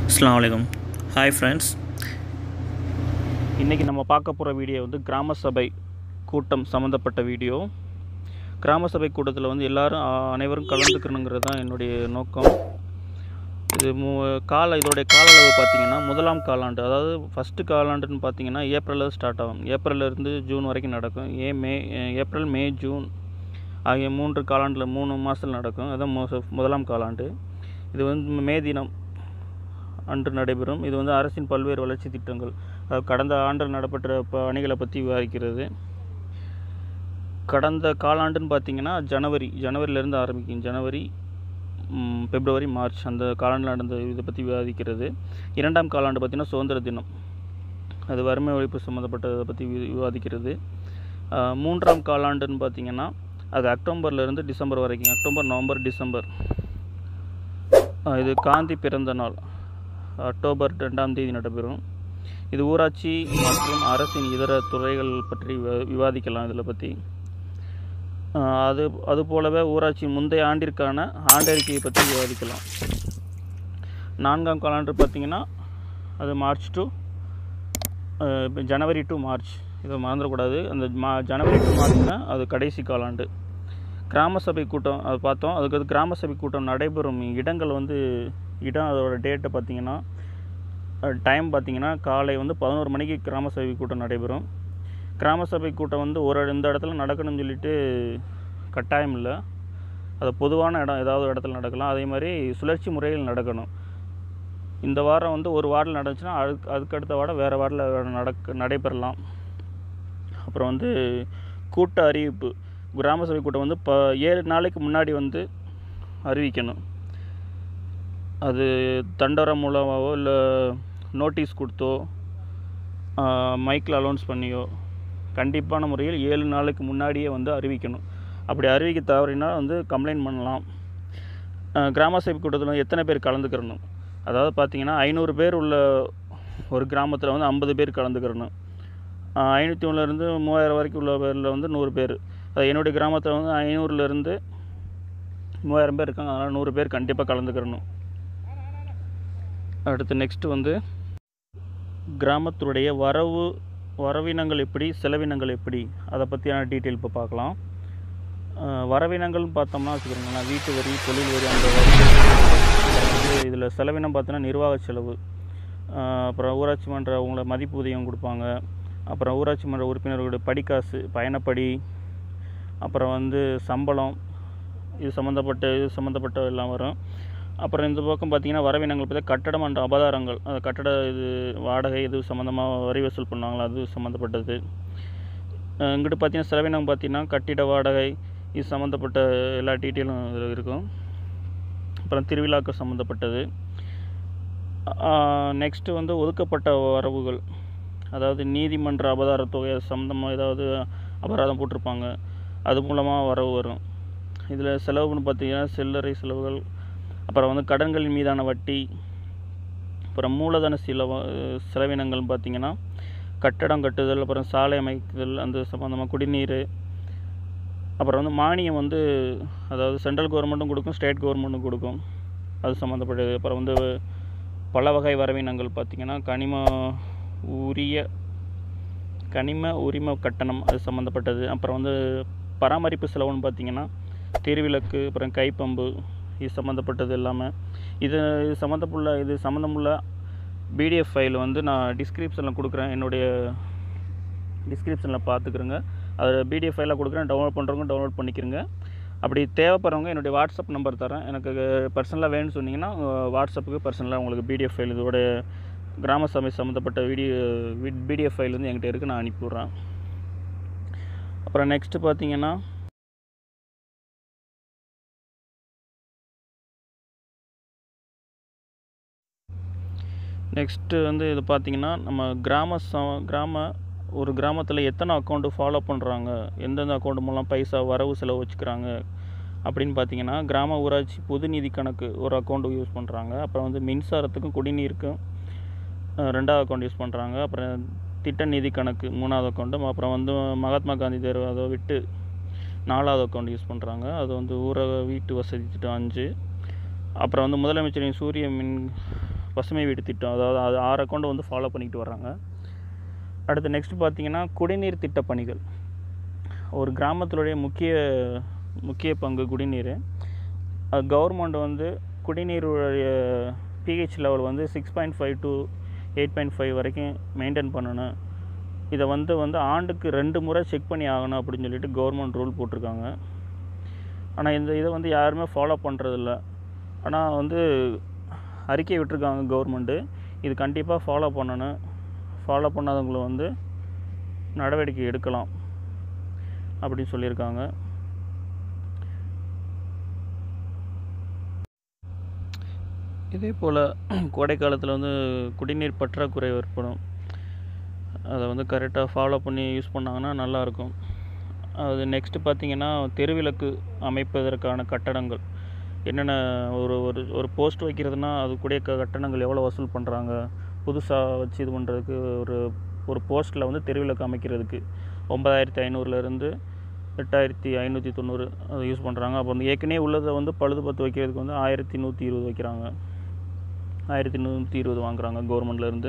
அஸ்ஸலாமு அலைக்கும் hi friends இன்றைக்கி நம்ம பார்க்க போகிற வீடியோ வந்து கிராம சபை கூட்டம் சம்மந்தப்பட்ட வீடியோ கிராம சபை கூட்டத்தில் வந்து எல்லாரும் ஆ, அனைவரும் கலந்துக்கணுங்கிறது தான் என்னுடைய நோக்கம் இது மு கால இதோடைய கால அளவு பார்த்தீங்கன்னா முதலாம் காலாண்டு அதாவது ஃபஸ்ட்டு காலாண்டுன்னு பார்த்தீங்கன்னா ஏப்ரலில் ஸ்டார்ட் ஆகும் ஏப்ரல்ல இருந்து ஜூன் வரைக்கும் நடக்கும் ஏ மே ஏப்ரல் மே ஜூன் ஆகிய மூன்று காலாண்டில் மூணு மாதத்தில் நடக்கும் அதுதான் மொ- முதலாம் காலாண்டு இது வந்து மே தினம் அன்று நடைபெறும் இது வந்து அரசின் பல்வேறு வளர்ச்சி திட்டங்கள் அதாவது கடந்த ஆண்டு நடைபெற்ற பணிகளை பற்றி விவாதிக்கிறது கடந்த காலாண்டுன்னு பார்த்தீங்கன்னா ஜனவரி ஜனவரியிலேருந்து ஆரம்பிக்கும் ஜனவரி ம், பிப்ரவரி மார்ச் அந்த காலாண்டில் நடந்த இதை பற்றி விவாதிக்கிறது இரண்டாம் காலாண்டு பார்த்திங்கன்னா சுதந்திர தினம் அது வறுமை ஒழிப்பு சம்மந்தப்பட்டதை பற்றி வி- விவாதிக்கிறது ஆ, மூன்றாம் காலாண்டுன்னு பார்த்தீங்கன்னா அது அக்டோபர்லேருந்து டிசம்பர் வரைக்கும் அக்டோபர் நவம்பர் டிசம்பர் ஆ, இது காந்தி பிறந்த நாள் அக்டோபர் ரெண்டாம் தேதி நடைபெறும் இது ஊராட்சி மற்றும் அரசின் இதர துறைகள் பற்றி விவா- விவாதிக்கலாம் இதில் பற்றி ஆஹ் அது அது போலவே ஊராட்சி முந்தைய ஆண்டிற்கான ஆண்டறிக்கையை பற்றி விவாதிக்கலாம் நான்காம் காலாண்டு பார்த்திங்கன்னா அது March to January to March இதை மறந்துடக்கூடாது அந்த மா ஜனவரி டு மார்ச்னா அது கடைசி காலாண்டு கிராம சபை கூட்டம் அது பார்த்தோம் அதுக்கு அது கிராம சபை கூட்டம் நடைபெறும் இடங்கள் வந்து இடம் அதோட டேட்டை பார்த்தீங்கன்னா டைம் பார்த்தீங்கன்னா காலை வந்து பதினோரு மணிக்கு கிராம சபை கூட்டம் நடைபெறும் கிராம சபை கூட்டம் வந்து ஒரு இந்த இடத்துல நடக்கணும்னு சொல்லிட்டு கட்டாயம் இல்லை அது பொதுவான இடம் ஏதாவது ஒரு இடத்துல நடக்கலாம் அதே மாதிரி சுழற்சி முறையில் நடக்கணும் இந்த வாரம் வந்து ஒரு வார்டில் நடந்துச்சுன்னா அதுக்கு அதுக்கு அடுத்த வாரம் வேறு வார்டில் நடக்க நடைபெறலாம் அப்புறம் வந்து கூட்ட அறிவிப்பு கிராம சபை கூட்டம் வந்து ப ஏழு நாளைக்கு முன்னாடி வந்து அறிவிக்கணும் அது தண்டோரா மூலமாகவோ இல்லை நோட்டீஸ் கொடுத்தோ மைக்கில் அலௌன்ஸ் பண்ணியோ கண்டிப்பான முறையில் ஏழு நாளுக்கு முன்னாடியே வந்து அறிவிக்கணும் அப்படி அறிவிக்க தவறினா வந்து கம்ப்ளைண்ட் பண்ணலாம் அஹ் கிராம சபை கூட்டத்தில் வந்து எத்தனை பேர் கலந்துக்கிறணும் அதாவது பார்த்தீங்கன்னா ஐநூறு பேர் உள்ள ஒரு கிராமத்தில் வந்து ஐம்பது பேர் கலந்துக்கிறணும் ஐநூற்றி ஒன்றுலேருந்து மூவாயிரம் வரைக்கும் உள்ள பேரில் வந்து நூறு பேர் அது என்னுடைய கிராமத்தில் வந்து ஐநூறுலேருந்து மூவாயிரம் பேர் இருக்காங்க அதனால் நூறு பேர் கண்டிப்பாக கலந்துக்கிறணும் அடுத்து நெக்ஸ்ட்டு வந்து கிராமத்துடைய வரவு வரவினங்கள் எப்படி செலவினங்கள் எப்படி அதை பற்றியான டீட்டெயில் இப்போ பார்க்கலாம் அஹ் வரவினங்கள்னு பார்த்தோம்னா வச்சுக்கிறோங்களேன் வீட்டு வரி தொழில் வரி அந்த வரி வந்து இதில் செலவினம் பார்த்தோன்னா நிர்வாக செலவு அஹ் அப்புறம் ஊராட்சி மன்ற அவங்கள மதிப்பூதியம் கொடுப்பாங்க அப்புறம் ஊராட்சி மன்ற உறுப்பினர்களுடைய படிக்காசு பயணப்படி அப்புறம் வந்து சம்பளம் இது சம்மந்தப்பட்ட இது சம்மந்தப்பட்ட எல்லாம் வரும் அப்புறம் இந்த பக்கம் பார்த்தீங்கன்னா வரவினங்கள் பற்றி கட்டடம் என்ற அபதாரங்கள் அந்த கட்டட இது வாடகை இது சம்மந்தமாக வரி வசூல் பண்ணாங்களா அது சம்மந்தப்பட்டது அஹ் இங்கிட்டு பார்த்தீங்கன்னா செலவினம் பார்த்தீங்கன்னா கட்டிட வாடகை இது சம்மந்தப்பட்ட எல்லா டீட்டெயிலும் இதில் இருக்கும் அப்புறம் திருவிழாக்கள் சம்மந்தப்பட்டது நெக்ஸ்ட்டு வந்து ஒதுக்கப்பட்ட வரவுகள் அதாவது நீதிமன்ற அபதார தொகை சம்மந்தமாக ஏதாவது அபராதம் போட்டிருப்பாங்க அது மூலமாக வரவு வரும் இதில் செலவுன்னு பார்த்தீங்கன்னா சில்லறை செலவுகள் அப்புறம் வந்து கடன்களின் மீதான வட்டி அப்புறம் மூலதன செலவு செலவினங்கள் பார்த்தீங்கன்னா கட்டடம் கட்டுதல் அப்புறம் சாலை அமைக்குதல் அந்த சம்மந்தமாக குடிநீர் அப்புறம் வந்து மானியம் வந்து அதாவது சென்ட்ரல் கவர்மெண்ட்டும் கொடுக்கும் ஸ்டேட் கவர்மெண்ட்டும் கொடுக்கும் அது சம்மந்தப்பட்டது அப்புறம் வந்து பல வகை வரவினங்கள் பார்த்திங்கன்னா கனிம உரிய கனிம உரிம கட்டணம் அது சம்மந்தப்பட்டது அப்புறம் வந்து பராமரிப்பு செலவுன்னு பார்த்தீங்கன்னா திருவிளக்கு அப்புறம் கைப்பம்பு இது சம்மந்தப்பட்டது எல்லாமே இது இது சம்மந்தப்புள்ள இது சம்மந்தமுள்ள பிடிஎஃப் ஃபைல் வந்து நான் டிஸ்கிரிப்ஷனில் கொடுக்குறேன் என்னுடைய டிஸ்கிரிப்ஷனில் பார்த்துக்கிறேங்க அது பிடிஎஃப் ஃபைலாக கொடுக்குறேன் டவுன்லோட் பண்ணுறவங்க டவுன்லோட் பண்ணிக்கிறங்க அப்படி தேவைப்படுறவங்க என்னுடைய வாட்ஸ்அப் நம்பர் தரேன் எனக்கு பர்சனலாக வேணும்னு சொன்னீங்கன்னா உங்கள் வாட்ஸ்அப்புக்கு பர்சனலாக உங்களுக்கு பிடிஎஃப் ஃபைல் இதோட கிராம சபை சம்மந்தப்பட்ட வீடியோ பிடிஎஃப் ஃபைல் வந்து என்கிட்ட இருக்குது நான் அனுப்பிவிட்றேன் அப்புறம் நெக்ஸ்ட்டு பார்த்தீங்கன்னா நெக்ஸ்ட்டு வந்து இது பார்த்திங்கன்னா நம்ம கிராம ச கிராம ஒரு கிராமத்தில் எத்தனை அக்கௌண்ட்டு ஃபாலோ பண்ணுறாங்க எந்தெந்த அக்கௌண்ட் மூலம் பைசா வரவு செலவு வச்சுக்கிறாங்க அப்படின்னு பார்த்தீங்கன்னா கிராம ஊராட்சி பொது நிதி கணக்கு ஒரு அக்கௌண்ட் யூஸ் பண்ணுறாங்க அப்புறம் வந்து மின்சாரத்துக்கும் குடிநீருக்கும் அஹ், ரெண்டாவது அக்கௌண்ட் யூஸ் பண்ணுறாங்க அப்புறம் திட்ட நிதி கணக்கு மூணாவது அக்கௌண்ட்டும் அப்புறம் வந்து மகாத்மா காந்தி தேர்வு அதை விட்டு நாலாவது அக்கௌண்ட் யூஸ் பண்ணுறாங்க அது வந்து ஊரக வீட்டு வசதி திட்டம் அஞ்சு அப்புறம் வந்து முதலமைச்சரின் சூரிய மின் பசுமை வீடு திட்டம் அதாவது அது ஆறு அக்கௌண்ட் வந்து ஃபாலோ பண்ணிக்கிட்டு வர்றாங்க அடுத்து நெக்ஸ்ட் பார்த்தீங்கன்னா குடிநீர் திட்ட பணிகள் ஒரு கிராமத்தினுடைய முக்கிய முக்கிய பங்கு குடிநீர் அது கவர்மெண்ட் வந்து குடிநீருடைய பிஹெச் லெவல் வந்து six point five to eight point five வரைக்கும் மெயின்டைன் பண்ணணும் இதை வந்து வந்து ஆண்டுக்கு ரெண்டு முறை செக் பண்ணி ஆகணும் அப்படின்னு சொல்லிட்டு கவர்மெண்ட் ரூல் போட்டிருக்காங்க ஆனால் இந்த இதை வந்து யாருமே ஃபாலோ பண்ணுறதில்ல ஆனால் வந்து அறிக்கை விட்டுருக்காங்க கவர்மெண்ட்டு இது கண்டிப்பாக ஃபாலோ பண்ணணும் ஃபாலோ பண்ணாதவங்களை வந்து நடவடிக்கை எடுக்கலாம் அப்படின்னு சொல்லியிருக்காங்க இதே போல் கோடை காலத்தில் வந்து குடிநீர் பற்றாக்குறை ஏற்படும் அதை வந்து கரெக்டாக ஃபாலோ பண்ணி யூஸ் பண்ணாங்கன்னா நல்லாயிருக்கும் அது நெக்ஸ்ட்டு பார்த்தீங்கன்னா தெருவிளக்கு அமைப்பதற்கான கட்டடங்கள் என்னென்ன ஒரு ஒரு ஒரு போஸ்ட் வைக்கிறதுனா அது கூடிய க கட்டணங்கள் எவ்வளோ வசூல் பண்ணுறாங்க புதுசாக வச்சு இது பண்ணுறதுக்கு ஒரு ஒரு போஸ்ட்டில் வந்து தெருவிளக்கு அமைக்கிறதுக்கு ஒன்பதாயிரத்தி ஐநூறுலேருந்து எட்டாயிரத்தி ஐநூற்றி தொண்ணூறு அதை யூஸ் பண்ணுறாங்க அப்போ வந்து ஏற்கனவே உள்ளதை வந்து பழுது பார்த்து வைக்கிறதுக்கு வந்து ஆயிரத்தி நூற்றி இருபது வைக்கிறாங்க ஆயிரத்தி நூற்றி இருபது வாங்குறாங்க கவர்மெண்ட்லேருந்து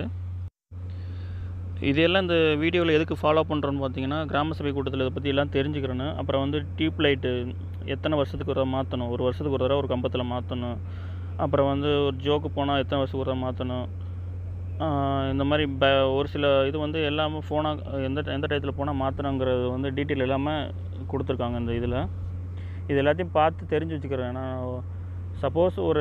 இதெல்லாம் இந்த வீடியோவில் எதுக்கு ஃபாலோ பண்ணுறோன்னு பார்த்தீங்கன்னா கிராம சபை கூட்டத்தில் இதை பற்றி எல்லாம் தெரிஞ்சுக்கிறேன்னு அப்புறம் வந்து டியூப் லைட்டு எத்தனை வருஷத்துக்கு ஒரு தடவை மாற்றணும் ஒரு வருஷத்துக்கு ஒரு தடவை ஒரு கம்பத்தில் மாற்றணும் அப்புறம் வந்து ஒரு ஜோக்கு போனால் எத்தனை வருஷத்துக்கு ஒரு தடவை மாற்றணும் இந்த மாதிரி ப ஒரு சில இது வந்து எல்லாமே ஃபோனாக எந்த எந்த டயத்தில் போனால் மாற்றணுங்கிறது வந்து டீட்டெயில் எல்லாமே கொடுத்துருக்காங்க இந்த இதில் இது எல்லாத்தையும் பார்த்து தெரிஞ்சு வச்சுக்கிறேன் நான் சப்போஸ் ஒரு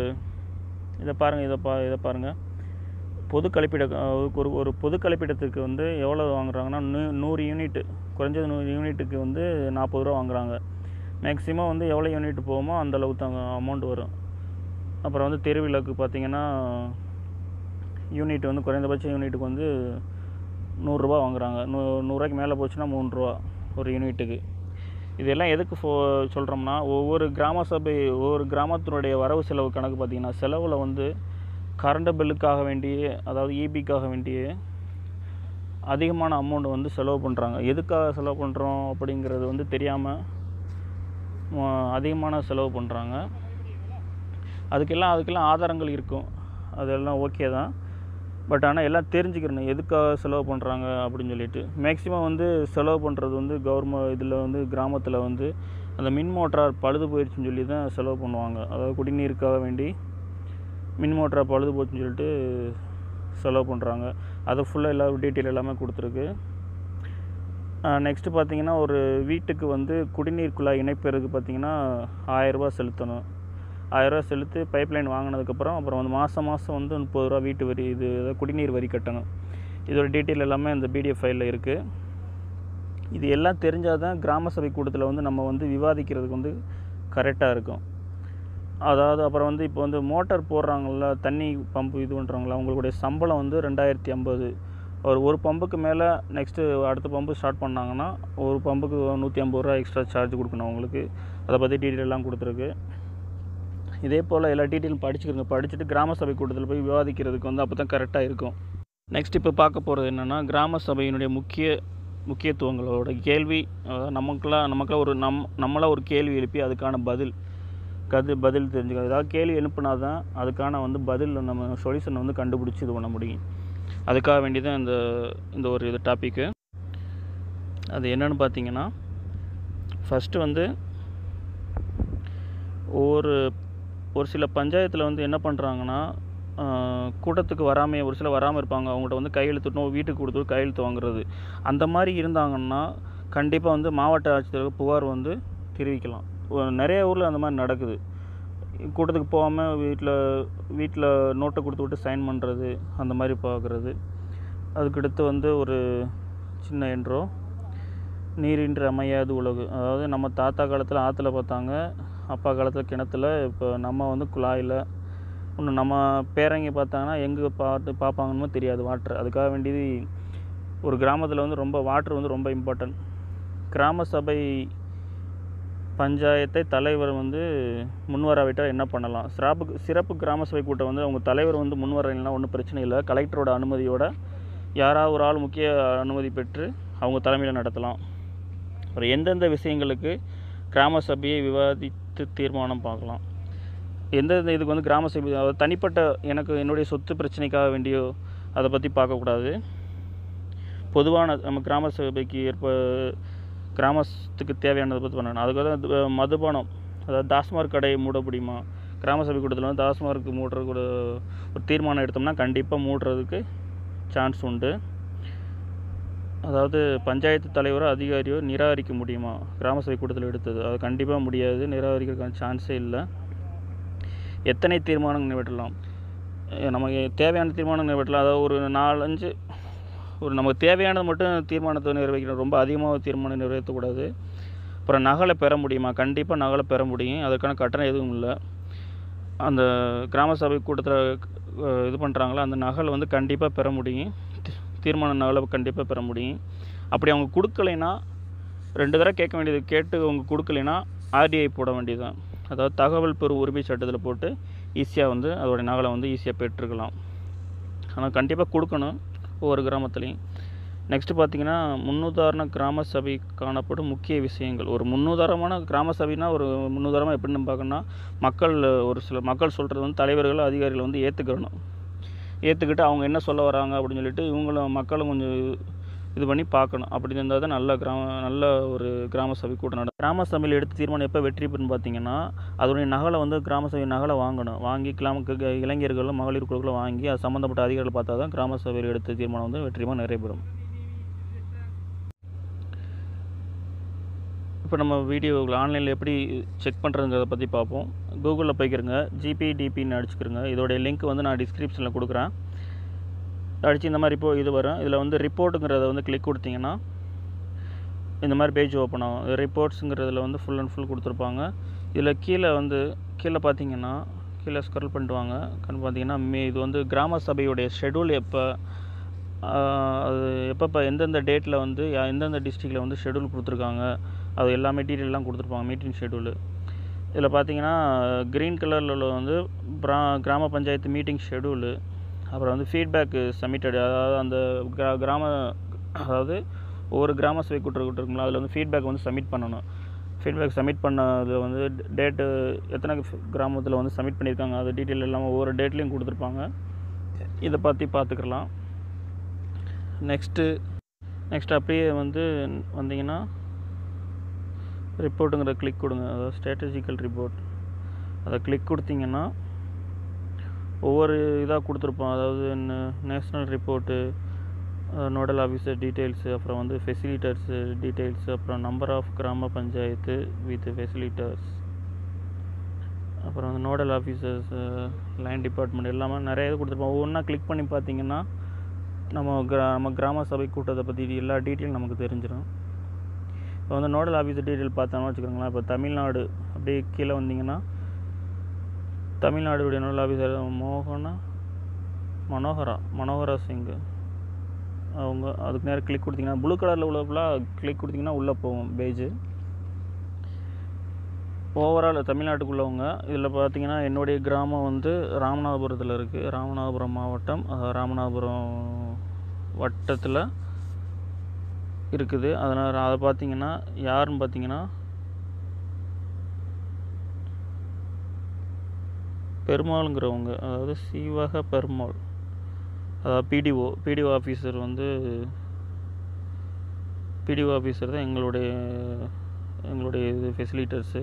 இதை பாருங்கள் இதை பா இதை பாருங்கள் பொது கழிப்பிட ஒரு ஒரு பொது கழிப்பிடத்துக்கு வந்து எவ்வளோ வாங்குறாங்கன்னா நூ நூறு யூனிட்டு குறைஞ்சது நூறு யூனிட்டுக்கு வந்து நாற்பது ரூபா வாங்குறாங்க மேக்ஸிமம் வந்து எவ்வளோ யூனிட் போகுமோ அந்த அளவுக்கு தான் அமௌண்ட் வரும் அப்புறம் வந்து தெருவிளக்கு பார்த்திங்கன்னா யூனிட் வந்து குறைந்தபட்ச யூனிட்டுக்கு வந்து நூறுரூவா வாங்குறாங்க நூ நூறுரூவாய்க்கு மேலே போச்சுன்னா மூணு ரூபா ஒரு யூனிட்டுக்கு இதெல்லாம் எதுக்கு ஃபோ சொல்கிறோம்னா ஒவ்வொரு கிராம சபை ஒவ்வொரு கிராமத்தினுடைய வரவு செலவு கணக்கு பார்த்திங்கன்னா செலவில் வந்து கரண்ட் பில்லுக்காக வேண்டிய அதாவது இபிக்காக வேண்டிய அதிகமான அமௌண்ட் வந்து செலவு பண்ணுறாங்க எதுக்காக செலவு பண்ணுறோம் அப்படிங்கிறது வந்து தெரியாமல் அதிகமான செலவு பண்ணுறாங்க அதுக்கெல்லாம் அதுக்கெல்லாம் ஆதாரங்கள் இருக்கும் அதெல்லாம் ஓகே தான் பட் ஆனால் எல்லாம் தெரிஞ்சுக்கிறணும் எதுக்காக செலவு பண்ணுறாங்க அப்படின்னு சொல்லிட்டு மேக்ஸிமம் வந்து செலவு பண்ணுறது வந்து கவர்மெண்ட் இதில் வந்து கிராமத்தில் வந்து அந்த மின் மோட்டார் பழுது போயிடுச்சுன்னு சொல்லி தான் செலவு பண்ணுவாங்க அதாவது குடிநீருக்காக வேண்டி மின் மோட்டார் பழுது போச்சுன்னு சொல்லிட்டு செலவு பண்ணுறாங்க அதை ஃபுல்லாக எல்லா டீட்டெயில் எல்லாமே கொடுத்துருக்கு நெக்ஸ்ட்டு பார்த்தீங்கன்னா ஒரு வீட்டுக்கு வந்து குடிநீர் குழாய் இணைப்பதற்கு பார்த்தீங்கன்னா ஆயரூபா செலுத்தணும் ஆயரூபா செலுத்தி பைப் லைன் வாங்கினதுக்கப்புறம் அப்புறம் வந்து மாதம் மாதம் வந்து முப்பது ரூபா வீட்டு வரி இது அதாவது குடிநீர் வரி கட்டணும் இதோட டீட்டெயில் எல்லாமே இந்த பிடிஎஃப் ஃபைலில் இருக்குது இது எல்லாம் தெரிஞ்சால் தான் கிராம சபை கூட்டத்தில் வந்து நம்ம வந்து விவாதிக்கிறதுக்கு வந்து கரெக்டாக இருக்கும் அதாவது அப்புறம் வந்து இப்போ வந்து மோட்டார் போடுறாங்கள்ல தண்ணி பம்பு இது பண்ணுறாங்களா அவங்களுடைய சம்பளம் வந்து ரெண்டாயிரத்தி ஐம்பது ஒரு ஒரு பம்புக்கு மேலே நெக்ஸ்ட்டு அடுத்த பம்பு ஸ்டார்ட் பண்ணாங்கன்னா ஒரு பம்புக்கு நூற்றி ஐம்பது ரூபா எக்ஸ்ட்ரா சார்ஜ் கொடுக்கணும் அவங்களுக்கு அதை பற்றி டீட்டெயில் எல்லாம் கொடுத்துருக்கு இதே போல் எல்லா டீட்டெயிலும் படிச்சுக்கிறங்க படிச்சுட்டு கிராம சபை கூட்டத்தில் போய் விவாதிக்கிறதுக்கு வந்து அப்போ தான் கரெக்டாக இருக்கும் நெக்ஸ்ட் இப்போ பார்க்க போகிறது என்னென்னா கிராம சபையினுடைய முக்கிய முக்கியத்துவங்களோட கேள்வி நமக்கெல்லாம் நமக்கெல்லாம் ஒரு நம் நம்மளாக ஒரு கேள்வி எழுப்பி அதுக்கான பதில் கது பதில் தெரிஞ்சுக்கணும் ஏதாவது கேள்வி எழுப்புனா தான் அதுக்கான வந்து பதில் நம்ம சொல்யூஷன் வந்து கண்டுபிடிச்சி இது பண்ண முடியும் அதுக்காக வேண்டி தான் இந்த இந்த ஒரு இது டாப்பிக்கு அது என்னென்னு பார்த்தீங்கன்னா ஃபஸ்ட்டு வந்து ஒவ்வொரு ஒரு சில பஞ்சாயத்தில் வந்து என்ன பண்ணுறாங்கன்னா கூட்டத்துக்கு வராமல் ஒரு சில வராமல் இருப்பாங்க அவங்கள்ட்ட வந்து கையெழுத்துட்டோம் வீட்டுக்கு கொடுத்து கையெழுத்து வாங்குறது அந்த மாதிரி இருந்தாங்கன்னா கண்டிப்பாக வந்து மாவட்ட ஆட்சித்தலைவர் புகார் வந்து தெரிவிக்கலாம் நிறைய ஊரில் அந்த மாதிரி நடக்குது கூட்டத்துக்கு போகாமல் வீட்டில் வீட்டில் நோட்டை கொடுத்து விட்டு சைன் பண்ணுறது அந்த மாதிரி பார்க்குறது அதுக்கடுத்து வந்து ஒரு சின்ன என்றோ நீரின்றி அமையாது உலகு அதாவது நம்ம தாத்தா காலத்தில் ஆற்றுல பார்த்தாங்க அப்பா காலத்தில் கிணத்துல இப்போ நம்ம வந்து குழாயில் இன்னும் நம்ம பேரங்க பார்த்தாங்கன்னா எங்கே பார்த்து பார்ப்பாங்கன்னு தெரியாது வாட்ரு அதுக்காக வேண்டியது ஒரு கிராமத்தில் வந்து ரொம்ப வாட்ரு வந்து ரொம்ப இம்பார்ட்டன்ட் கிராம சபை பஞ்சாயத்தை தலைவர் வந்து முன்வராவிட்டால் என்ன பண்ணலாம் சிறப்பு சிறப்பு கிராம சபை கூட்டம் வந்து அவங்க தலைவர் வந்து முன்வரலாம் ஒன்றும் பிரச்சனை இல்லை கலெக்டரோட அனுமதியோட யாராவது ஒரு ஆள் முக்கிய அனுமதி பெற்று அவங்க தலைமையில் நடத்தலாம் அப்புறம் எந்தெந்த விஷயங்களுக்கு கிராம சபையை விவாதித்து தீர்மானம் பார்க்கலாம் எந்த எந்த இதுக்கு வந்து கிராம சபை அதாவது தனிப்பட்ட எனக்கு என்னுடைய சொத்து பிரச்சனைக்காக வேண்டியோ அதை பற்றி பார்க்கக்கூடாது பொதுவான நம்ம கிராம சபைக்கு ஏற்ப கிராமத்துக்கு தேவையானதை பற்றி பண்ணணும் அதுக்கு வந்து அது, மதுபானம் அதாவது டாஸ்மார்க் கடையை மூட முடியுமா கிராம சபை கூட்டத்தில் வந்து டாஸ்மார்க் மூடுறது கூட ஒரு தீர்மானம் எடுத்தோம்னா கண்டிப்பாக மூடுறதுக்கு சான்ஸ் உண்டு அதாவது பஞ்சாயத்து தலைவரோ அதிகாரியோ நிராகரிக்க முடியுமா கிராம சபை கூட்டத்தில் எடுத்தது அது கண்டிப்பாக முடியாது நிராகரிக்கிறதுக்கான சான்ஸே இல்லை எத்தனை தீர்மானம் நிறைவேற்றலாம் அஹ் நமக்கு தேவையான தீர்மானம் நிறைவேற்றலாம் அதாவது ஒரு நாலஞ்சு ஒரு நமக்கு தேவையானது மட்டும் தீர்மானத்தை நிறைவேற்றணும் ரொம்ப அதிகமாக தீர்மானம் நிறைவேற்றக்கூடாது அப்புறம் நகலை பெற முடியுமா கண்டிப்பாக நகலை பெற முடியும் அதற்கான கட்டணம் எதுவும் இல்லை அந்த கிராம சபை கூட்டத்தில் இது பண்ணுறாங்களோ அந்த நகல் வந்து கண்டிப்பாக பெற முடியும் தீ- தீர்மான நகலை கண்டிப்பாக பெற முடியும் அப்படி அவங்க கொடுக்கலைன்னா ரெண்டு தடவை கேட்க வேண்டியது கேட்டு அவங்க கொடுக்கலைன்னா ஆர்டிஐ போட வேண்டியதுதான் அதாவது தகவல் பெறும் உரிமை சட்டத்தில் போட்டு ஈஸியாக வந்து அதோடைய நகலை வந்து ஈஸியாக பெற்றுக்கலாம் ஆனால் கண்டிப்பாக கொடுக்கணும் ஒவ்வொரு கிராமத்துலேயும் நெக்ஸ்ட்டு பார்த்தீங்கன்னா முன்னுதாரண கிராம சபை காணப்படும் முக்கிய விஷயங்கள் ஒரு முன்னுதாரணமான கிராம சபைனா ஒரு முன்னுதாரணமாக எப்படின்னு நம்ம பார்க்கணும்னா மக்கள் ஒரு சில மக்கள் சொல்கிறது வந்து தலைவர்கள் அதிகாரிகள் வந்து ஏற்றுக்கணும் ஏற்றுக்கிட்டு அவங்க என்ன சொல்ல வராங்க அப்படின்னு சொல்லிட்டு இவங்களும் மக்களும் கொஞ்சம் இது பண்ணி பார்க்கணும் அப்படி இருந்தால் தான் நல்ல கிராம நல்ல ஒரு கிராம சபை கூட்டம் நட கிராம சபையில் எடுத்து தீர்மானம் எப்போ வெற்றி பெறுன்னு பார்த்தீங்கன்னா அதோடைய நகலை வந்து கிராம சபை நகலை வாங்கணும் வாங்கி கிராம க- இளைஞர்களும் மகளிர் குழுக்களும் வாங்கி அது சம்மந்தப்பட்ட அதிகாரிகள் பார்த்தா தான் கிராம சபையில் எடுத்த தீர்மானம் வந்து வெற்றியமாக நிறைவேறும் இப்போ நம்ம வீடியோ ஆன்லைனில் எப்படி செக் பண்ணுறதுங்கிறத பற்றி பார்ப்போம் கூகுளில் போய்க்கிறங்க ஜிபிடிபின்னு அடிச்சுக்கிறங்க இதோடைய லிங்க் வந்து நான் டிஸ்கிரிப்ஷனில் கொடுக்குறேன் அடித்து இந்த மாதிரி இப்போ இது வரும் இதில் வந்து ரிப்போர்ட்டுங்கிறத வந்து கிளிக் கொடுத்தீங்கன்னா இந்த மாதிரி பேஜ் ஓப்பன் ஆகும் ரிப்போர்ட்ஸுங்கிறதுல வந்து ஃபுல் அண்ட் ஃபுல் கொடுத்துருப்பாங்க இதில் கீழே வந்து கீழே பார்த்தீங்கன்னா கீழே ஸ்க்ரோல் பண்ணிட்டு வாங்க கண் பார்த்தீங்கன்னா மே இது வந்து கிராம சபையுடைய ஷெடியூல் எப்போ அது எப்பப்போ எந்தெந்த டேட்டில் வந்து யா- எந்தெந்த டிஸ்ட்ரிக்டில் வந்து ஷெடியூல் கொடுத்துருக்காங்க அது எல்லாமே டீட்டெயிலாம் கொடுத்துருப்பாங்க மீட்டிங் ஷெடியூலு இதில் பார்த்தீங்கன்னா க்ரீன் கலரில் உள்ள வந்து பிரா கிராம பஞ்சாயத்து மீட்டிங் ஷெடியூலு அப்புறம் வந்து ஃபீட்பேக்கு சப்மிட்டட் அதாவது அந்த கிரா கிராம அதாவது ஒவ்வொரு கிராம சபை கூட்டுற இருக்குங்களா அதில் வந்து ஃபீட்பேக் வந்து சப்மிட் பண்ணணும் ஃபீட்பேக் சப்மிட் பண்ணது வந்து டேட்டு எத்தனை கிராமத்தில் வந்து சப்மிட் பண்ணியிருக்காங்க அது டீட்டெயில் எல்லாம் ஒவ்வொரு டேட்லேயும் கொடுத்துருப்பாங்க இதை பற்றி பார்த்துக்கலாம் நெக்ஸ்ட்டு நெக்ஸ்ட் அப்படியே வந்து வந்தீங்கன்னா ரிப்போர்ட்டுங்கிற கிளிக் கொடுங்க அதாவது ஸ்ட்ராட்டஜிக்கல் ரிப்போர்ட் அதை கிளிக் கொடுத்தீங்கன்னா ஒவ்வொரு இதாக கொடுத்துருப்போம் அதாவது national report nodal officer details அப்புறம் வந்து ஃபெசிலிட்டர்ஸு டீட்டெயில்ஸு அப்புறம் நம்பர் ஆஃப் கிராம பஞ்சாயத்து வித் ஃபெசிலிட்டர்ஸ் அப்புறம் வந்து நோடல் ஆஃபீஸர்ஸ் லைன் டிபார்ட்மெண்ட் எல்லாமே நிறைய இது கொடுத்துருப்போம் ஒவ்வொன்றா கிளிக் பண்ணி பார்த்தீங்கன்னா நம்ம கிரா நம்ம கிராம சபை கூட்டத்தை பற்றி எல்லா டீட்டெயிலும் நமக்கு தெரிஞ்சிடும் இப்போ வந்து நோடல் ஆஃபீஸர் டீட்டெயில் பார்த்தோம்னா வச்சுக்கோங்களேன் இப்போ தமிழ்நாடு அப்படியே கீழே வந்தீங்கன்னா தமிழ்நாடுடைய நோடல் ஆஃபீஸர் மோகனா மனோகரா மனோகரா சிங் அவங்க அதுக்கு நேரம் கிளிக் கொடுத்தீங்கன்னா ப்ளூ கலரில் உள்ள ஃபுல்லாக கிளிக் கொடுத்தீங்கன்னா உள்ளே போகும் பேஜு ஓவரால் தமிழ்நாட்டுக்குள்ளவங்க இதில் பார்த்தீங்கன்னா என்னுடைய கிராமம் வந்து ராமநாதபுரத்தில் இருக்குது ராமநாதபுரம் மாவட்டம் அதாவது ராமநாதபுரம் வட்டத்தில் இருக்குது அதனால் அதை பார்த்தீங்கன்னா யாருன்னு பார்த்தீங்கன்னா பெருமாளுங்கிறவங்க அதாவது சீவக பெருமாள் அதாவது பிடிஓ பிடிஓ ஆஃபீஸர் வந்து பிடிஓ ஆஃபீஸர் தான் எங்களுடைய எங்களுடைய இது ஃபெசிலிட்டர்ஸு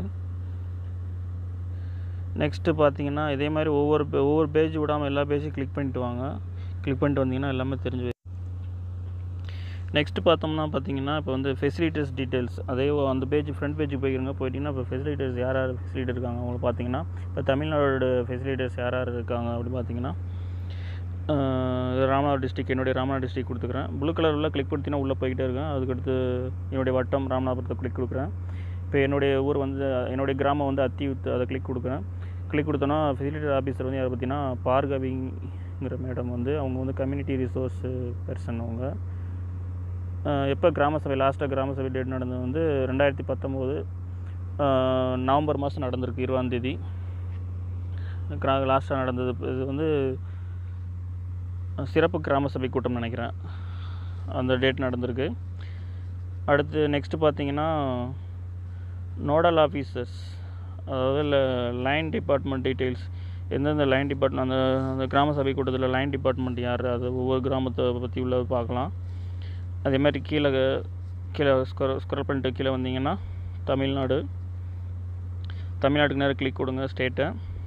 நெக்ஸ்ட்டு பார்த்தீங்கன்னா இதே மாதிரி ஒவ்வொரு பே- ஒவ்வொரு பேஜ் விடாமல் எல்லா பேஜும் கிளிக் பண்ணிட்டு வாங்க கிளிக் பண்ணிட்டு வந்தீங்கன்னா எல்லாமே தெரிஞ்சு போயிடும். நெக்ஸ்ட்டு பார்த்தோம்னா பார்த்தீங்கன்னா இப்போ வந்து ஃபெசிலிட்டர்ஸ் டீட்டெயில்ஸ் அதே ஒ- அந்த பேஜ் ஃப்ரண்ட் பேஜுக்கு போயிருங்க போயிட்டீங்கன்னா இப்போ ஃபெசிலிட்டர்ஸ் யார் யார் ஃபெசிலிட்டர் இருக்காங்க அவங்களை பார்த்தீங்கன்னா இப்போ தமிழ்நாடு ஃபெசிலிட்டர்ஸ் யார் யார் இருக்காங்க அப்படி பார்த்தீங்கன்னா ஆஹ் ராமநாதபுரம் டிஸ்ட்ரிக் என்னுடைய ராமநாதபுரம் டிஸ்ட்ரிக் கொடுத்துக்கிறேன் ப்ளூ கலர் உள்ள கிளிக் கொடுத்தீங்கன்னா உள்ளே போய்கிட்டே இருக்கேன் அதுக்கடுத்து என்னுடைய வட்டம் ராமநாதபுரத்தை கிளிக் கொடுக்குறேன் இப்போ என்னுடைய ஊர் வந்து என்னுடைய கிராமம் வந்து அத்தியூத் அதை கிளிக் கொடுக்குறேன் கிளிக் கொடுத்தோன்னா ஃபெசிலிட்டி ஆஃபீஸர் வந்து யாரை பார்த்தீங்கன்னா பார்கவிங்கிற மேடம் வந்து அவங்க வந்து கம்யூனிட்டி ரிசோர்ஸ் பெர்சன் அவங்க எப்போ கிராம சபை லாஸ்ட்டாக கிராம சபை டேட் நடந்தது வந்து ரெண்டாயிரத்தி பத்தொம்போது நவம்பர் மாதம் நடந்திருக்கு இருபதாந்தேதி கிரா லாஸ்ட்டாக நடந்தது இது வந்து சிறப்பு கிராம சபை கூட்டம் நினைக்கிறேன் அந்த டேட் நடந்திருக்கு அடுத்து நெக்ஸ்ட்டு பார்த்தீங்கன்னா நோடல் ஆஃபீஸர்ஸ் அதாவது இல்லை லைன் டிபார்ட்மெண்ட் டீட்டெயில்ஸ் எந்தெந்த லைன் டிபார்ட்மெண்ட் அந்த அந்த கிராம சபை கூட்டத்தில் லைன் டிபார்ட்மெண்ட் யார் அது ஒவ்வொரு கிராமத்தை பற்றி உள்ள பார்க்கலாம் அதே மாதிரி கீழே கீழே ஸ்க்ரோல் ஸ்க்ரோல் பண்ணிட்டு கீழே வந்தீங்கன்னா தமிழ்நாடு தமிழ்நாட்டுக்கு நேரம் கிளிக் கொடுங்க ஸ்டேட்டை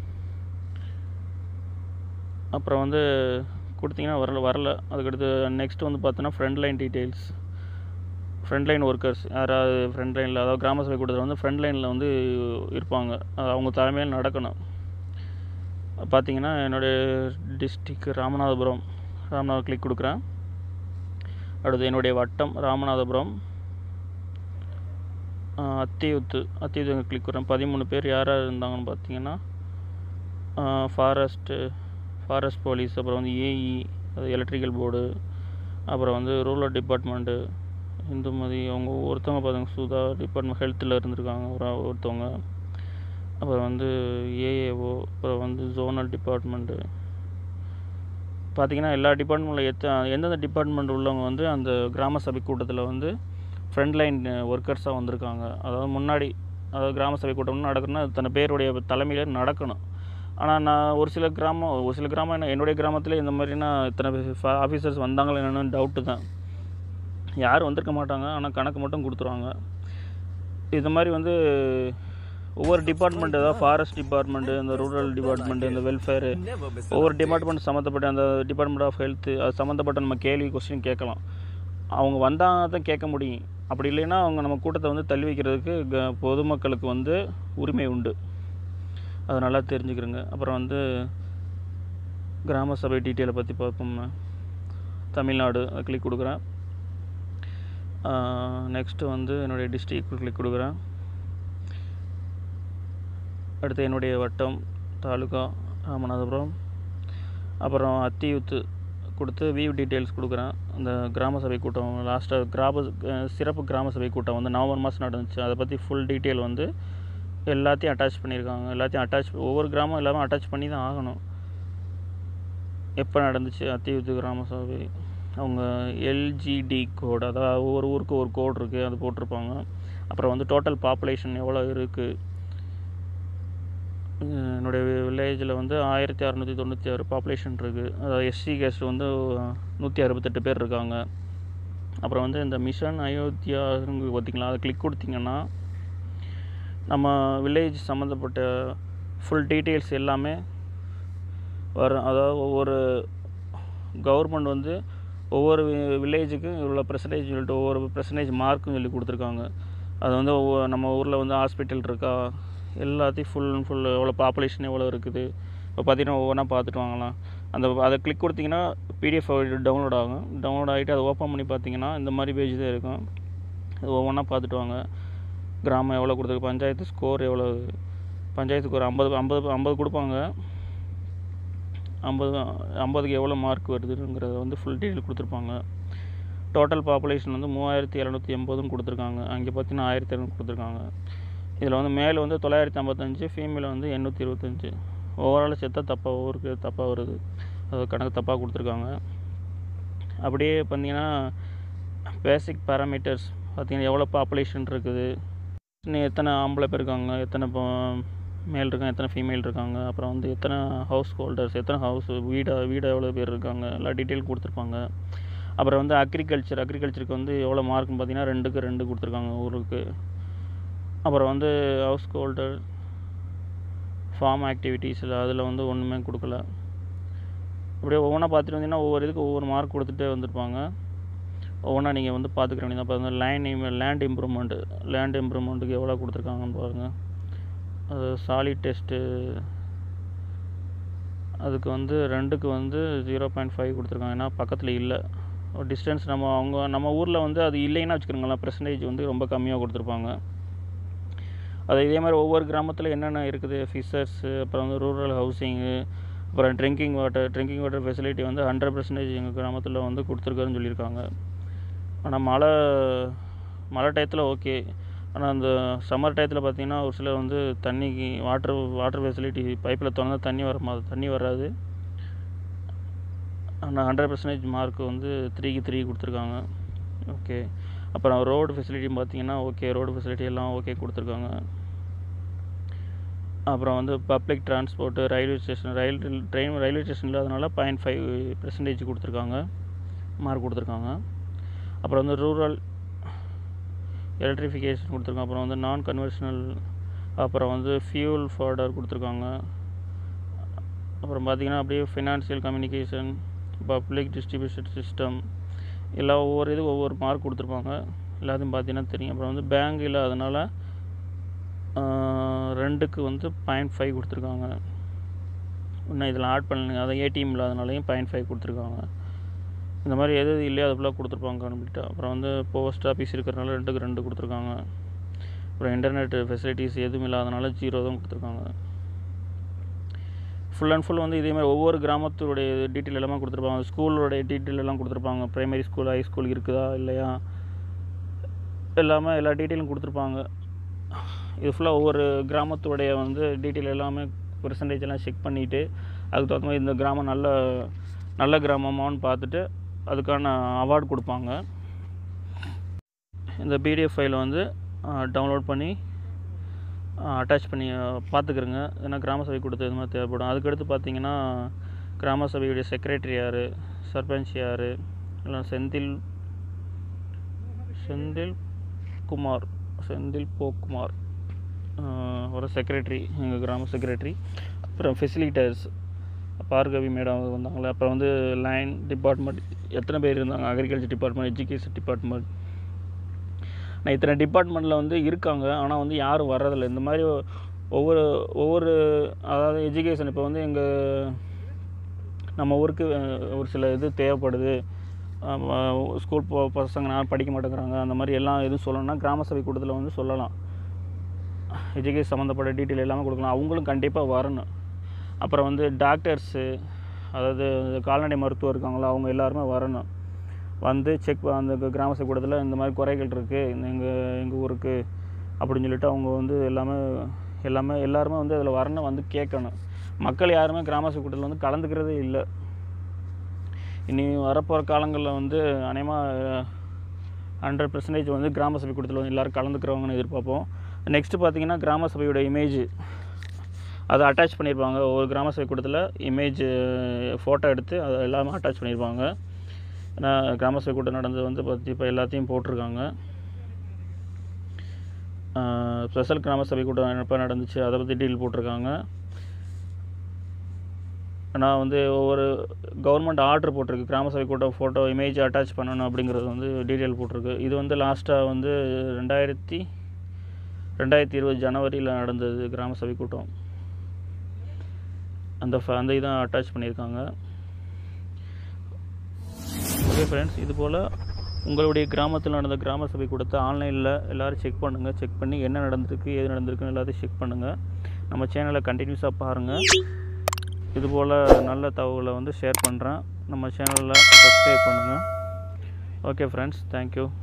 அப்புறம் வந்து கொடுத்தீங்கன்னா வரல வரல அதுக்கடுத்து நெக்ஸ்ட் வந்து பார்த்தோன்னா front line details front line workers யாராவது ஃப்ரண்ட் லைனில் அதாவது கிராம சபை கூட்டத்தில் வந்து ஃப்ரண்ட் லைனில் வந்து இருப்பாங்க அது அவங்க தலைமையில் நடக்கணும் பார்த்தீங்கன்னா என்னுடைய டிஸ்ட்ரிக் ராமநாதபுரம் ராமநாதபுரம் கிளிக் கொடுக்குறேன் அடுத்து என்னுடைய வட்டம் ராமநாதபுரம் ஆஹ் அத்தியூத்து அத்தியூத்து கிளிக் கொடுக்குறேன் பதிமூணு பேர் யார் யார் இருந்தாங்கன்னு பார்த்தீங்கன்னா ஃபாரஸ்ட்டு ஃபாரஸ்ட் போலீஸ் அப்புறம் வந்து ஏஇ அது எலக்ட்ரிக்கல் போர்டு அப்புறம் வந்து ரூரல் டிபார்ட்மெண்ட்டு இந்துமதி அவங்க ஒருத்தவங்க பார்த்தாங்க சுதா டிபார்ட்மெண்ட் ஹெல்த்தில் இருந்திருக்காங்க ஒரு ஒருத்தவங்க அப்புறம் வந்து ஏஏஓ அப்புறம் வந்து ஜோனல் டிபார்ட்மெண்ட்டு பார்த்தீங்கன்னா எல்லா டிபார்ட்மெண்ட்டில் எத்த எந்தெந்த டிபார்ட்மெண்ட் உள்ளவங்க வந்து அந்த கிராம சபை கூட்டத்தில் வந்து ஃப்ரண்ட் லைன் ஒர்க்கர்ஸாக வந்திருக்காங்க அதாவது முன்னாடி அதாவது கிராம சபை கூட்டம் நடக்கணும்னா தன்னை பேருடைய தலைமையில் நடக்கணும் ஆனால் நான் ஒரு சில கிராமம் ஒரு சில கிராமம் என்ன என்னுடைய கிராமத்தில் இந்த மாதிரினா இத்தனை ஆஃபீஸர்ஸ் வந்தாங்களா என்னென்னு டவுட்டு தான் யாரும் வந்திருக்க மாட்டாங்க ஆனால் கணக்கு மட்டும் கொடுத்துருவாங்க இது மாதிரி வந்து ஒவ்வொரு டிபார்ட்மெண்ட் அதாவது ஃபாரஸ்ட் டிபார்ட்மெண்ட்டு இந்த ரூரல் டிபார்ட்மெண்ட்டு இந்த வெல்ஃபேரு ஒவ்வொரு டிபார்ட்மெண்ட் சம்மந்தப்பட்ட அந்த டிபார்ட்மெண்ட் ஆஃப் ஹெல்த்து அது சம்மந்தப்பட்ட நம்ம கேள்வி கொஸ்டின் கேட்கலாம் அவங்க வந்தால் தான் கேட்க முடியும் அப்படி இல்லைன்னா அவங்க நம்ம கூட்டத்தை வந்து தள்ளி வைக்கிறதுக்கு க- பொதுமக்களுக்கு வந்து உரிமை உண்டு அதை நல்லா தெரிஞ்சுக்கிறோங்க அப்புறம் வந்து கிராம சபை டீட்டெயிலை பற்றி பார்ப்போம்னா தமிழ்நாடு அதை கிளிக் கொடுக்குறேன் நெக்ஸ்ட்டு வந்து என்னுடைய டிஸ்ட்ரிக்ட் கிளிக் கொடுக்குறேன் அடுத்து என்னுடைய வட்டம் தாலுகா ராமநாதபுரம் அப்புறம் அத்தியூத்து கொடுத்து வியூ டீட்டெயில்ஸ் கொடுக்குறேன் அந்த கிராம சபை கூட்டம் லாஸ்ட்டாக கிராம அஹ் சிறப்பு கிராம சபை கூட்டம் வந்து நவம்பர் மாதம் நடந்துச்சு அதை பற்றி ஃபுல் டீட்டெயில் வந்து எல்லாத்தையும் அட்டாச் பண்ணியிருக்காங்க எல்லாத்தையும் அட்டாச் ஒவ்வொரு கிராமம் எல்லாமே அட்டாச் பண்ணி தான் ஆகணும் எப்போ நடந்துச்சு அத்தியூத்து கிராம சபை அவங்க எல்ஜிடி கோட் அதாவது ஒவ்வொரு ஊருக்கு ஒரு கோட் இருக்குது அது போட்டிருப்பாங்க அப்புறம் வந்து டோட்டல் பாப்புலேஷன் எவ்வளோ இருக்குது என்னுடைய வில்லேஜில் வந்து ஆயிரத்தி அறநூற்றி தொண்ணூற்றி ஆறு பாப்புலேஷன் இருக்குது அதாவது எஸ்சி கேஸ்ட் வந்து நூற்றி அறுபத்தெட்டு பேர் இருக்காங்க அப்புறம் வந்து இந்த மிஷன் அயோத்தியா பார்த்தீங்களா அதை கிளிக் கொடுத்தீங்கன்னா நம்ம வில்லேஜ் சம்மந்தப்பட்ட ஃபுல் டீட்டெயில்ஸ் எல்லாமே வரும் அதாவது ஒவ்வொரு கவர்மெண்ட் வந்து ஒவ்வொரு வில்லேஜுக்கும் இவ்வளோ பெர்சன்டேஜ் சொல்லிட்டு ஒவ்வொரு பெர்சன்டேஜ் மார்க்கும் சொல்லி கொடுத்துருக்காங்க அது வந்து ஒவ்வொரு நம்ம ஊரில் வந்து ஹாஸ்பிட்டல் இருக்கா எல்லாத்தையும் ஃபுல் அண்ட் ஃபுல் எவ்வளோ பாப்புலேஷன் எவ்வளோ இருக்குது இப்போ பார்த்தீங்கன்னா ஒவ்வொன்றா பார்த்துட்டு வாங்கலாம் அந்த அதை கிளிக் கொடுத்தீங்கன்னா பிடிஎஃப் டவுன்லோட் ஆகும் டவுன்லோட் ஆகிட்டு அதை ஓப்பன் பண்ணி பார்த்தீங்கன்னா இந்த மாதிரி பேஜ் தான் இருக்கும் அது ஒவ்வொன்றா பார்த்துட்டு வாங்க கிராமம் எவ்வளோ கொடுத்துருக்கு பஞ்சாயத்து ஸ்கோர் எவ்வளோ பஞ்சாயத்துக்கு ஒரு ஐம்பது ஐம்பது ஐம்பது கொடுப்பாங்க ஐம்பது ஐம்பதுக்கு எவ்வளோ மார்க் வருதுங்கிறத வந்து ஃபுல் டீட்டெயில் கொடுத்துருப்பாங்க டோட்டல் பாப்புலேஷன் வந்து மூவாயிரத்தி எழுநூற்றி எண்பதும் கொடுத்துருக்காங்க அங்கே பார்த்தீங்கன்னா ஆயிரத்தி இரநூறு கொடுத்துருக்காங்க இதில் வந்து மேல் வந்து தொள்ளாயிரத்தி ஐம்பத்தஞ்சு ஃபீமேல் வந்து எண்ணூற்றி இருபத்தஞ்சி ஓவரால் சேர்த்தா தப்பாக ஒவ்வொருக்கு தப்பாக வருது அது கணக்கு தப்பாக கொடுத்துருக்காங்க அப்படியே பார்த்தீங்கன்னா பேசிக் பேராமீட்டர்ஸ் பார்த்தீங்கன்னா எவ்வளோ பாப்புலேஷன் இருக்குது இன்னும் எத்தனை ஆம்பளை பேர் இருக்காங்க எத்தனை இப்போ மேல் இருக்காங்க எத்தனை ஃபீமேல் இருக்காங்க அப்புறம் வந்து எத்தனை ஹவுஸ் ஹோல்டர்ஸ் எத்தனை ஹவுஸ் வீடா வீடு எவ்வளோ பேர் இருக்காங்க எல்லா டீட்டெயில் கொடுத்துருப்பாங்க அப்புறம் வந்து அக்ரிகல்ச்சர் அக்ரிகல்ச்சருக்கு வந்து எவ்வளோ மார்க்னு பார்த்தீங்கன்னா ரெண்டுக்கு ரெண்டு கொடுத்துருக்காங்க ஊருக்கு அப்புறம் வந்து ஹவுஸ் ஹோல்டர் ஃபார்ம் ஆக்டிவிட்டீஸில் அதில் வந்து ஒன்றுமே கொடுக்கல அப்படியே ஒவ்வொன்றா பார்த்துட்டு வந்தீங்கன்னா ஒவ்வொரு இதுக்கு ஒவ்வொரு மார்க் கொடுத்துட்டே வந்திருப்பாங்க ஒவ்வொன்றா நீங்கள் வந்து பார்த்துக்க வேண்டியதான் இப்போ வந்து லேண்ட் லேண்ட் இம்ப்ரூவ்மெண்ட்டு லேண்ட் இம்ப்ரூவ்மெண்ட்டுக்கு எவ்வளோ கொடுத்துருக்காங்கன்னு பாருங்கள் அது சாலிட் டெஸ்ட்டு அதுக்கு வந்து ரெண்டுக்கு வந்து ஜீரோ பாயிண்ட் ஃபைவ் கொடுத்துருக்காங்க ஏன்னா பக்கத்தில் இல்லை டிஸ்டன்ஸ் நம்ம அவங்க நம்ம ஊரில் வந்து அது இல்லைன்னா வச்சுக்கிறோங்களேன் பர்சன்டேஜ் வந்து ரொம்ப கம்மியாக கொடுத்துருப்பாங்க அது இதே மாதிரி ஒவ்வொரு கிராமத்தில் என்னென்ன இருக்குது ஃபிஷர்ஸு அப்புறம் வந்து ரூரல் ஹவுசிங்கு அப்புறம் drinking water drinking water facility வந்து ஹண்ட்ரட் பர்சன்டேஜ் எங்கள் கிராமத்தில் வந்து கொடுத்துருக்காருன்னு சொல்லியிருக்காங்க ஆனால் மழை மழை டயத்தில் ஓகே ஆனால் அந்த சம்மர் டயத்தில் பார்த்தீங்கன்னா ஒரு சிலர் வந்து தண்ணிக்கு வாட்டர் வாட்டர் ஃபெசிலிட்டி பைப்பில் திறந்தா தண்ணி வர மா தண்ணி வராது ஆனால் ஹண்ட்ரட் பர்சன்டேஜ் மார்க் வந்து த்ரீக்கு த்ரீ கொடுத்துருக்காங்க ஓகே அப்புறம் ரோடு ஃபெசிலிட்டியும் பார்த்தீங்கன்னா ஓகே ரோடு ஃபெசிலிட்டி எல்லாம் ஓகே கொடுத்துருக்காங்க அப்புறம் வந்து பப்ளிக் டிரான்ஸ்போர்ட்டு ரயில்வே ஸ்டேஷன் ரயில் ட்ரெயின் ரயில்வே ஸ்டேஷன் இல்லாதனால பாயிண்ட் ஃபைவ் பெர்சன்டேஜ் கொடுத்துருக்காங்க மார்க் கொடுத்துருக்காங்க அப்புறம் வந்து ரூரல் எலக்ட்ரிஃபிகேஷன் கொடுத்துருக்காங்க அப்புறம் வந்து நான் கன்வெர்ஷனல் அப்புறம் வந்து ஃபியூல் ஃபார்டர் கொடுத்துருக்காங்க அப்புறம் பார்த்திங்கன்னா அப்படியே financial communication public distribution system எல்லா ஒவ்வொரு இது ஒவ்வொரு மார்க் கொடுத்துருப்பாங்க எல்லாத்தையும் பார்த்தீங்கன்னா தெரியும் அப்புறம் வந்து பேங்க் இல்லாதனால ரெண்டுக்கு வந்து பாயிண்ட் ஃபைவ் கொடுத்துருக்காங்க இன்னும் இதில் ஆட் பண்ணல அதை ஏடிஎம் இல்லாதனாலையும் பாயிண்ட் ஃபைவ் கொடுத்துருக்காங்க இந்த மாதிரி எது எது இல்லையோ அது ஃபுல்லாக கொடுத்துருப்பாங்க கம்ப்ளீட்டு அப்புறம் வந்து போஸ்ட் ஆஃபீஸ் இருக்கிறனால ரெண்டுக்கு ரெண்டு கொடுத்துருக்காங்க அப்புறம் இன்டர்நெட் ஃபெசிலிட்டிஸ் எதுவும் இல்லாதனால ஜீரோ தான் கொடுத்துருக்காங்க ஃபுல் அண்ட் ஃபுல் வந்து இதே மாதிரி ஒவ்வொரு கிராமத்துடைய டீட்டெயில் எல்லாமே கொடுத்துருப்பாங்க ஸ்கூலோடைய டீட்டெயில் எல்லாம் கொடுத்துருப்பாங்க ப்ரைமரி ஸ்கூல் ஹை ஸ்கூல் இருக்குதா இல்லையா எல்லாமே எல்லா டீட்டெயிலும் கொடுத்துருப்பாங்க இது ஃபுல்லாக ஒவ்வொரு கிராமத்துடைய வந்து டீட்டெயில் எல்லாமே பெர்சன்டேஜ் எல்லாம் செக் பண்ணிவிட்டு அதுக்கு தகுந்த மாதிரி இந்த கிராமம் நல்ல நல்ல கிராமமான்னு பார்த்துட்டு அதுக்கான அவார்டு கொடுப்பாங்க இந்த பிடிஎஃப் ஃபைலை வந்து டவுன்லோட் பண்ணி அட்டாச் பண்ணி பார்த்துக்கிறங்க ஏன்னா கிராம சபை கொடுத்து இது மாதிரி தேவைப்படும் அதுக்கடுத்து பார்த்தீங்கன்னா கிராம சபையுடைய செக்ரட்டரி யார் சர்பஞ்ச் யார் இல்லை செந்தில் செந்தில் குமார் செந்தில் போக்குமார் ஒரு செக்ரட்டரி எங்கள் கிராம செக்ரட்டரி அப்புறம் ஃபெசிலிட்டர்ஸ் பார்கவி மேடம் வந்தாங்களே அப்புறம் வந்து லைன் டிபார்ட்மெண்ட் எத்தனை பேர் இருந்தாங்க அக்ரிகல்ச்சர் டிபார்ட்மெண்ட் எஜுகேஷன் டிபார்ட்மெண்ட் நான் இத்தனை டிபார்ட்மெண்ட்டில் வந்து இருக்காங்க ஆனால் வந்து யாரும் வர்றதில்ல இந்த மாதிரி ஒவ்வொரு ஒவ்வொரு அதாவது எஜுகேஷன் இப்போ வந்து எங்கள் நம்ம ஊருக்கு ஒரு சில இது தேவைப்படுது ஸ்கூல் போ பசங்க நான் படிக்க மாட்டேங்கிறாங்க அந்த மாதிரி எல்லாம் எதுவும் சொல்லணும்னா கிராம சபை கூட்டத்தில் வந்து சொல்லலாம் எஜுகேஷன் சம்மந்தப்பட்ட டீட்டெயில் எல்லாமே கொடுக்கலாம் அவங்களும் கண்டிப்பாக வரணும் அப்புறம் வந்து டாக்டர்ஸு அதாவது கால்நடை மருத்துவர் இருக்காங்களோ அவங்க எல்லாருமே வரணும் வந்து செக் அந்த கிராம சபை கூட்டத்தில் இந்த மாதிரி குறைகள் இருக்குது இந்த எங்கள் எங்கள் ஊருக்கு அப்படின்னு சொல்லிட்டு அவங்க வந்து எல்லாமே எல்லாமே எல்லாருமே வந்து அதில் வரணும் வந்து கேட்கணும் மக்கள் யாருமே கிராம சபை கூட்டத்தில் வந்து கலந்துக்கிறதே இல்லை இனி வரப்போகிற காலங்களில் வந்து அநேகமாக ஹண்ட்ரட் பர்சன்டேஜ் வந்து கிராம சபை கூட்டத்தில் வந்து எல்லோரும் கலந்துக்கிறவங்கன்னு எதிர்பார்ப்போம் நெக்ஸ்ட்டு பார்த்தீங்கன்னா கிராம சபையோட இமேஜ் அதை அட்டாச் பண்ணியிருப்பாங்க ஒரு கிராம சபை கூட்டத்தில் இமேஜ் ஃபோட்டோ எடுத்து அதை எல்லாமே அட்டாச் பண்ணியிருப்பாங்க ஏன்னா கிராம சபை கூட்டம் நடந்தது வந்து பார்த்து இப்போ எல்லாத்தையும் போட்டிருக்காங்க ஸ்பெஷல் கிராம சபை கூட்டம் எப்போ நடந்துச்சு அதை பற்றி டீட்டெயில் போட்டிருக்காங்க நான் வந்து ஒவ்வொரு கவர்மெண்ட் ஆர்டர் போட்டிருக்கு கிராம சபை கூட்டம் ஃபோட்டோ இமேஜ் அட்டாச் பண்ணணும் அப்படிங்கிறது வந்து டீட்டெயில் போட்டிருக்கு இது வந்து லாஸ்ட்டாக வந்து ரெண்டாயிரத்தி ரெண்டாயிரத்தி இருபது ஜனவரியில் நடந்தது கிராம சபை கூட்டம் அந்த அந்த இதான் அட்டாச் பண்ணியிருக்காங்க ஓகே ஃப்ரெண்ட்ஸ் இது போல் உங்களுடைய கிராமத்தில் நடந்த கிராம சபை கூட்டத்தை ஆன்லைனில் எல்லோரும் செக் பண்ணுங்கள் செக் பண்ணி என்ன நடந்திருக்கு ஏது நடந்திருக்குன்னு எல்லாத்தையும் செக் பண்ணுங்கள் நம்ம சேனலை கண்டினியூஸாக பாருங்கள் இது போல் நல்ல தகவலை வந்து ஷேர் பண்ணுறேன் நம்ம சேனலில் சப்ஸ்கிரைப் பண்ணுங்கள் ஓகே ஃப்ரெண்ட்ஸ் தேங்க்யூ